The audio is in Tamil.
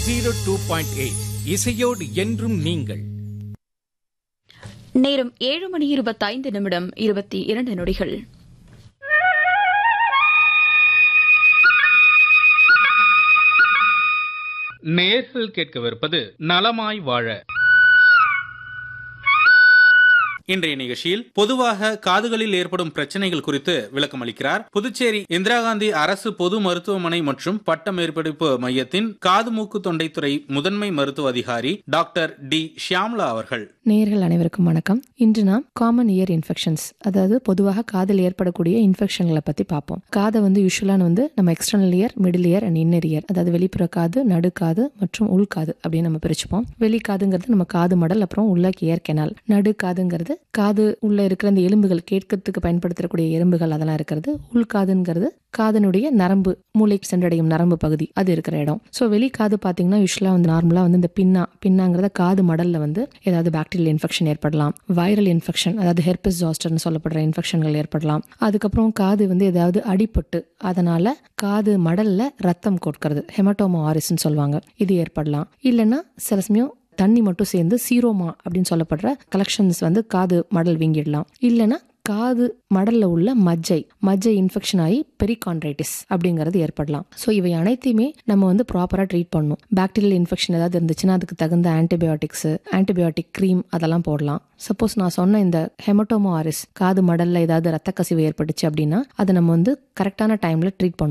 ஜீரோ டூ பாயிண்ட் எயிட் இசையோடு என்றும் நீங்கள் நேரம் ஏழு மணி இருபத்தைந்து நிமிடம் இருபத்தி இரண்டு நொடிகள் நேர்கள் கேட்கவிருப்பது நலமாய் வாழ இன்றைய நிகழ்ச்சியில் பொதுவாக காதுகளில் ஏற்படும் பிரச்சனைகள் குறித்து விளக்கம் அளிக்கிறார் புதுச்சேரி இந்திரா காந்தி அரசு பொது மருத்துவமனை மற்றும் பட்ட மேற்படிப்பு மையத்தின் காது மூக்கு தொண்டைத்துறை முதன்மை மருத்துவ அதிகாரி டாக்டர் டி ஷியாம்லா அவர்கள் நேயர்கள் அனைவருக்கும் வணக்கம் இன்று நாம் காமன் இயர் இன்ஃபெக்ஷன்ஸ் அதாவது பொதுவாக காதில் ஏற்படக்கூடிய இன்ஃபெக்ஷன்களை பத்தி பார்ப்போம் காதை வந்து யூஸ்வலான வந்து நம்ம external ear middle ear and inner ear அதாவது வெளிப்புற காது நடுக்காது மற்றும் உள்காது அப்படின்னு நம்ம பிரிச்சுப்போம் வெளிக்காதுங்கிறது நம்ம காது மடல் அப்புறம் உள்ள இயர் கெனால் நடுக்காதுங்கிறது காது உள்ள இருக்கிற அந்த எலும்புகள் கேட்கறதுக்கு பயன்படுத்தக்கூடிய எலும்புகள் அதெல்லாம் இருக்கிறது உள்காதுங்கிறது காதனுடைய நரம்பு மூளைக்கு சென்றடையும் நரம்பு பகுதி அது இருக்கிற இடம் ஸோ வெளிக்காது பார்த்தீங்கன்னா யூஸ்வலாக வந்து நார்மலாக வந்து இந்த பின்னா பின்னாங்கிறத காது மடல்ல வந்து ஏதாவது பாக்டீரியல் இன்ஃபெக்ஷன் ஏற்படலாம் வைரல் இன்ஃபெக்ஷன் அதாவது ஹெர்பஸ் ஜாஸ்டர்னு சொல்லப்படுற இன்ஃபெக்ஷன்கள் ஏற்படலாம் அதுக்கப்புறம் காது வந்து ஏதாவது அடிபட்டு அதனால காது மடல்ல ரத்தம் கொடுக்கறது ஹெமட்டோமா ஆரிஸ்ன்னு சொல்லுவாங்க இது ஏற்படலாம் இல்லைன்னா சில சமயம் தண்ணி மட்டும் சேர்ந்து சீரோமா அப்படின்னு சொல்லப்படுற கலெக்ஷன்ஸ் வந்து காது மடல் வீங்கிடலாம் இல்லைன்னா காது மடல்ல உள்ள மஜ்ஜை மஜ்ஜை இன்ஃபெக்ஷன் ஆகி பெரிகான்ட்ரைட்டிஸ் அப்படிங்கிறது ஏற்படலாம் ஸோ இவை அனைத்தையுமே நம்ம வந்து ப்ராப்பராக ட்ரீட் பண்ணணும் பாக்டீரியல் இன்ஃபெக்ஷன் ஏதாவது இருந்துச்சுன்னா அதுக்கு தகுந்த ஆன்டிபயோட்டிக்ஸ் ஆன்டிபயோட்டிக் க்ரீம் அதெல்லாம் போடலாம் சப்போஸ் நான் சொன்ன இந்த ஹெமட்டோமோ ஆரிஸ் காது மடல்ல ஏதாவது ரத்த கசிவு ஏற்பட்டுச்சு அப்படின்னா அதை நம்ம வந்து கரெக்டான டைம்ல ட்ரீட் பண்ணணும்